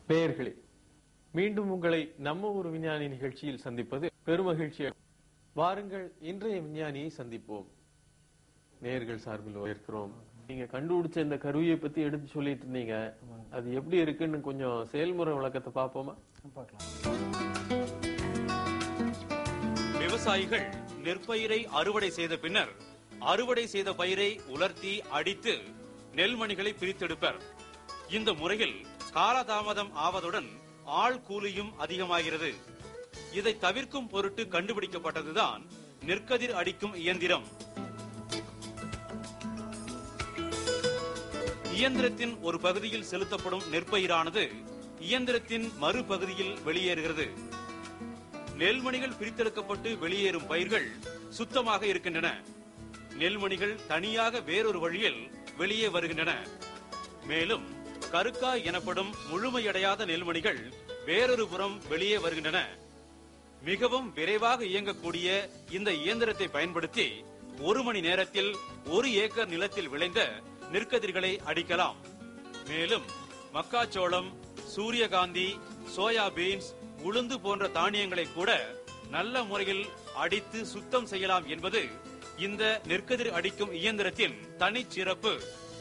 நேயர்களே மீண்டும் உங்களை நம்ம ஒரு விஞ்ஞானி நிகழ்ச்சியில் சந்திப்பது பெருமகிழ்ச்சி வாருங்கள் இன்றைய விஞ்ஞானியை சந்திப்போம் நேயர்கள் சார்பில் இருக்கிறோம் நீங்க கண்டுபிடிச்ச இந்த கருவியை பத்தி எடுத்து சொல்லிட்டு இருந்தீங்க அது எப்படி இருக்குன்னு கொஞ்சம் செயல்முறை விளக்கத்தை பார்ப்போமா பார்க்கலாம் விவசாயிகள் நெற்பயிரை அறுவடை செய்த பின்னர் அறுவடை செய்த பயிரை உலர்த்தி அடித்து நெல்மணிகளை பிரித்தெடுப்பர் இந்த முறையில் காலதாமதம் ஆவதுடன் ஆள் கூலியும் அதிகமாகிறது இதை தவிர்க்கும் பொருட்டு கண்டுபிடிக்கப்பட்டதுதான் நெற்கதிர் அடிக்கும் இயந்திரம் இயந்திரத்தின் ஒரு பகுதியில் செலுத்தப்படும் நெற்பயிரானது இயந்திரத்தின் மறுபகுதியில் வெளியேறுகிறது நெல்மணிகள் பிரித்தெடுக்கப்பட்டு வெளியேறும் பயிர்கள் சுத்தமாக இருக்கின்றன நெல்மணிகள் தனியாக வேறொரு வழியில் வெளியே வருகின்றன மேலும் கருக்காய் எனப்படும் முழுமையடையாத நெல்மணிகள் வேறொரு புறம் வெளியே வருகின்றன மிகவும் விரைவாக இயங்கக்கூடிய இந்த இயந்திரத்தை பயன்படுத்தி ஒரு மணி நேரத்தில் ஒரு ஏக்கர் நிலத்தில் விளைந்த நெற்கதிர்களை அடிக்கலாம் மேலும் மக்காச்சோளம் சூரியகாந்தி சோயா பீன்ஸ் உளுந்து போன்ற தானியங்களை கூட நல்ல முறையில் அடித்து சுத்தம் செய்யலாம் என்பது இந்த நெற்கதிர் அடிக்கும் இயந்திரத்தின் தனிச்சிறப்பு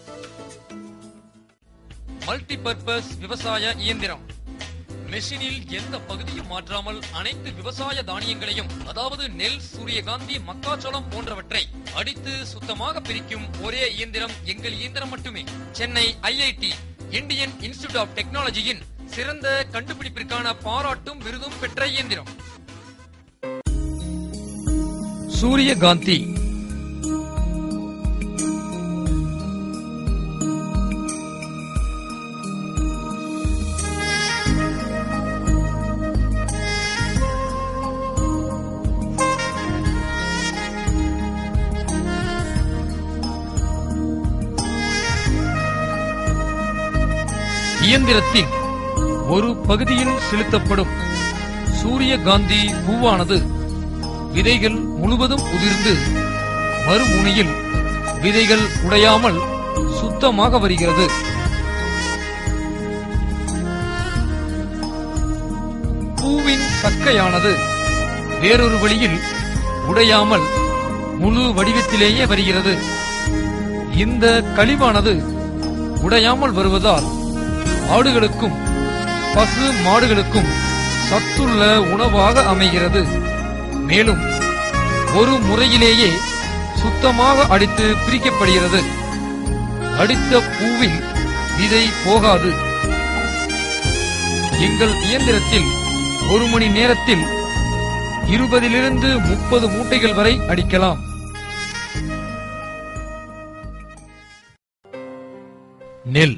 மல்டிபர்பஸ் விவசாய இயந்திரம் மெஷினில் எந்த பகுதியும் மாற்றாமல் அனைத்து விவசாய தானியங்களையும் அதாவது நெல் சூரியகாந்தி மக்காச்சோளம் போன்றவற்றை அடித்து சுத்தமாக பிரிக்கும் ஒரே இயந்திரம் எங்கள் இயந்திரம் மட்டுமே Chennai IIT Indian institute of டெக்னாலஜியின் சிறந்த கண்டுபிடிப்பிற்கான பாராட்டும் விருதும் பெற்ற இயந்திரம் சூரியகாந்தி இயந்திரத்தின் ஒரு பகுதியில் செலுத்தப்படும் சூரியகாந்தி பூவானது விதைகள் முழுவதும் உதிர்ந்து மறுமுனையில் விதைகள் உடையாமல் சுத்தமாக வருகிறது பூவின் சக்கையானது வேறொரு வழியில் உடையாமல் முழு வடிவத்திலேயே வருகிறது இந்த கழிவானது உடையாமல் வருவதால் ஆடுகளுக்கும் பசு மாடுகளுக்கும் சத்துள்ள உணவாக அமைகிறது மேலும் ஒரு முறையிலேயே சுத்தமாக அடித்து பிரிக்கப்படுகிறது அடித்த பூவில் விதை போகாது எங்கள் இயந்திரத்தில் ஒரு மணி நேரத்தில் இருபதிலிருந்து முப்பது மூட்டைகள் வரை அடிக்கலாம் நெல்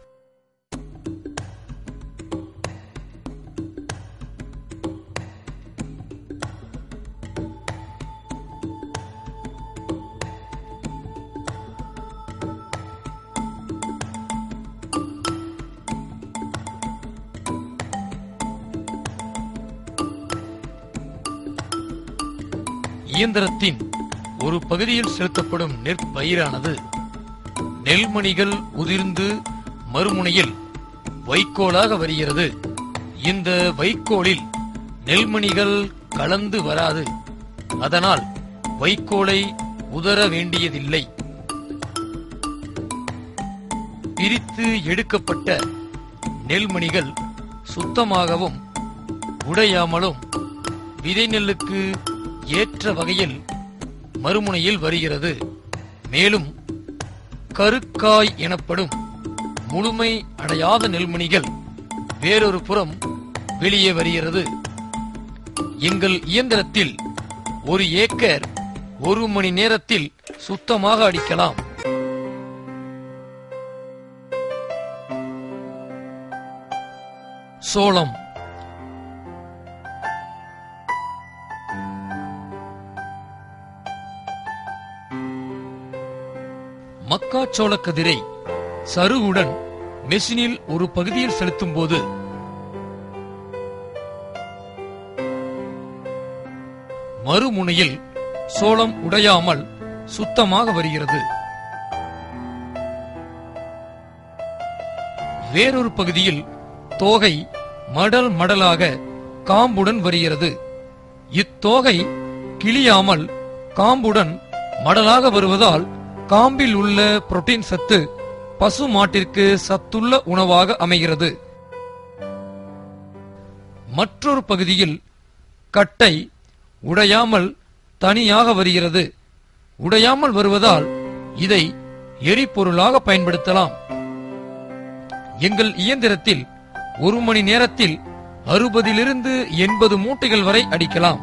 இயந்திரத்தின் ஒரு பகுதியில் செலுத்தப்படும் நெற்பயிரானது நெல்மணிகள் உதிர்ந்து மறுமுனையில் வைக்கோலாக வருகிறது இந்த வைக்கோலில் நெல்மணிகள் கலந்து வராது அதனால் வைக்கோலை உதற வேண்டியதில்லை பிரித்து எடுக்கப்பட்ட நெல்மணிகள் சுத்தமாகவும் உடையாமலும் விதை நெல்லுக்கு ஏற்ற வகையில் மறுமுனையில் வருகிறது மேலும் கருக்காய் எனப்படும் முழுமை அடையாத நெல்மணிகள் வேறொரு புறம் வெளியே வருகிறது எங்கள் இயந்திரத்தில் ஒரு ஏக்கர் ஒரு மணி நேரத்தில் சுத்தமாக அடிக்கலாம் சோளம் மக்காச்சோள கதிரை சருகுடன் மெஷினில் ஒரு பகுதியில் செலுத்தும் போது மறுமுனையில் சோளம் உடையாமல் சுத்தமாக வருகிறது வேறொரு பகுதியில் தோகை மடல் மடலாக காம்புடன் வருகிறது இத்தோகை கிளியாமல் காம்புடன் மடலாக வருவதால் காம்பில் உள்ள புரோட்டீன் சத்து பசு மாட்டிற்கு சத்துள்ள உணவாக அமைகிறது மற்றொரு பகுதியில் கட்டை உடையாமல் தனியாக வருகிறது உடையாமல் வருவதால் இதை எரிபொருளாக பயன்படுத்தலாம் எங்கள் இயந்திரத்தில் ஒரு மணி நேரத்தில் அறுபதிலிருந்து எண்பது மூட்டைகள் வரை அடிக்கலாம்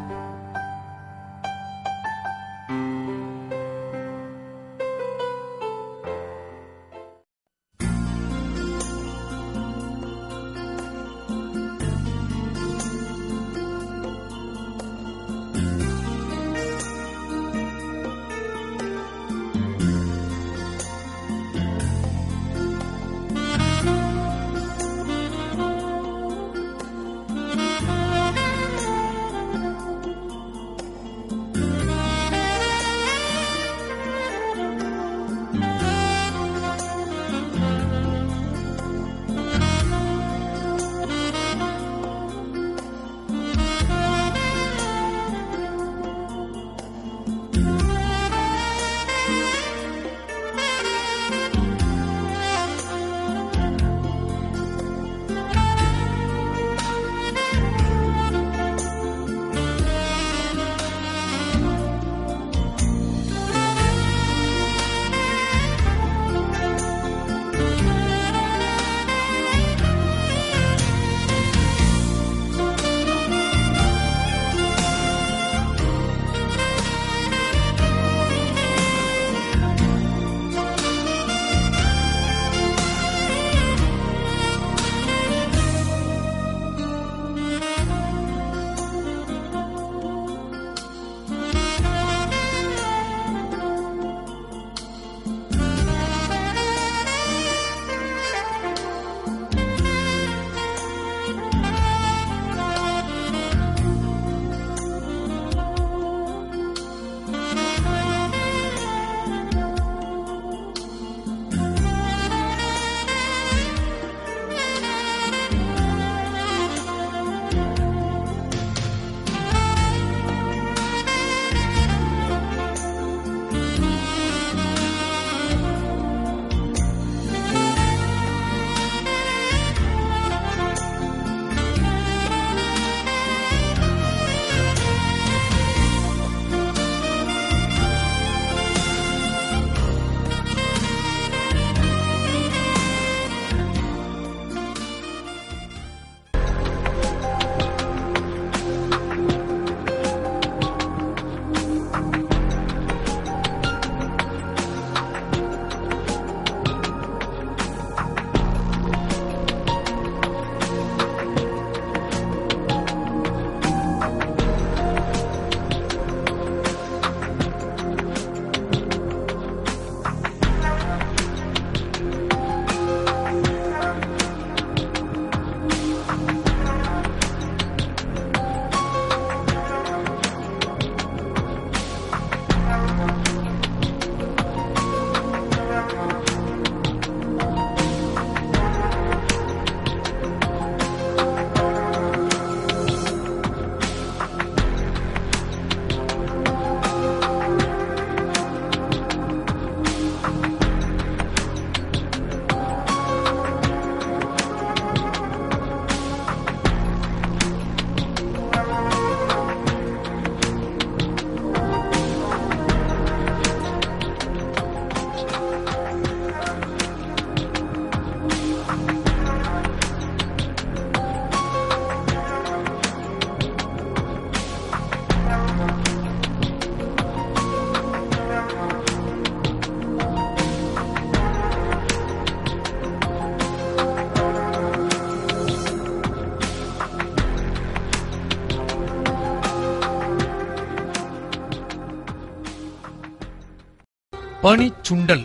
பனிச்சுண்டல்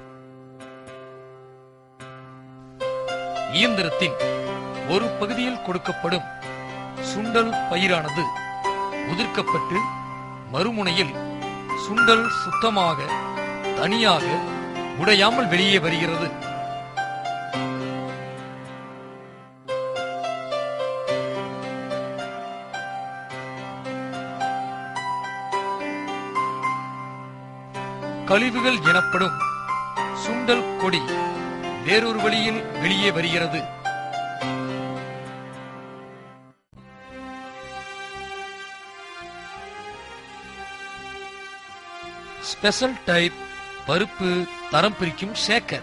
இயந்திரத்தின் ஒரு பகுதியில் கொடுக்கப்படும் சுண்டல் பயிரானது உதிர்க்கப்பட்டு மறுமுனையில் சுண்டல் சுத்தமாக தனியாக உடையாமல் வெளியே வருகிறது கழிவுகள் எனப்படும் சுண்டல் கொடி வேறொரு வழியில் வெளியே வருகிறது ஸ்பெஷல் டைப் பருப்பு தரம் பிரிக்கும் ஷேக்கர்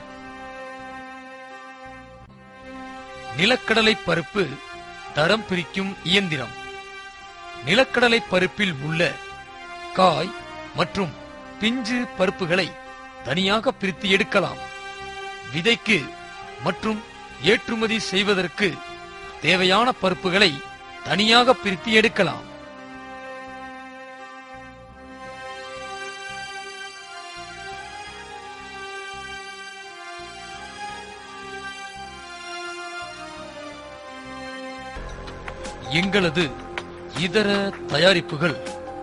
நிலக்கடலை பருப்பு தரம் பிரிக்கும் இயந்திரம் நிலக்கடலை பருப்பில் உள்ள காய் மற்றும் பிஞ்சு பருப்புகளை தனியாக பிரித்து எடுக்கலாம் விதைக்கு மற்றும் ஏற்றுமதி செய்வதற்கு தேவையான பருப்புகளை தனியாக பிரித்து எடுக்கலாம் எங்களது இதர தயாரிப்புகள்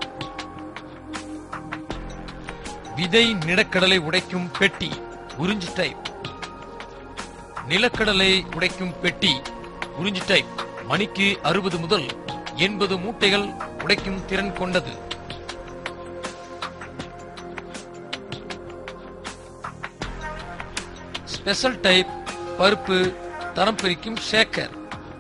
விதை நிலக்கடலை உடைக்கும் பெட்டி உறிஞ்சி டைப் நிலக்கடலை உடைக்கும் பெட்டி உறிஞ்சி டைப் மணிக்கு அறுபது முதல் எண்பது மூட்டைகள் உடைக்கும் திறன் கொண்டது ஸ்பெஷல் டைப் பருப்பு தரம் பிரிக்கும் ஷேக்கர்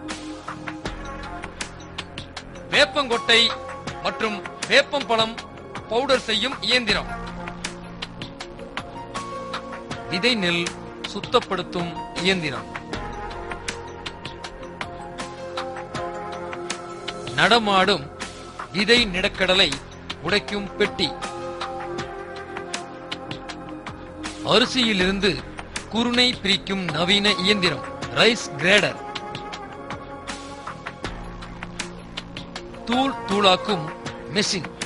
வேப்பங்கொட்டை மற்றும் வேப்பம்பழம் பவுடர் செய்யும் இயந்திரம் விதை நெல் சுத்தப்படுத்தும் இயந்திரம் நடமாடும் விதை நிலக்கடலை உடைக்கும் பெட்டி அரிசியிலிருந்து குருணை பிரிக்கும் நவீன இயந்திரம் ரைஸ் கிரேடர் தூள் தூளாக்கும் மெஷின்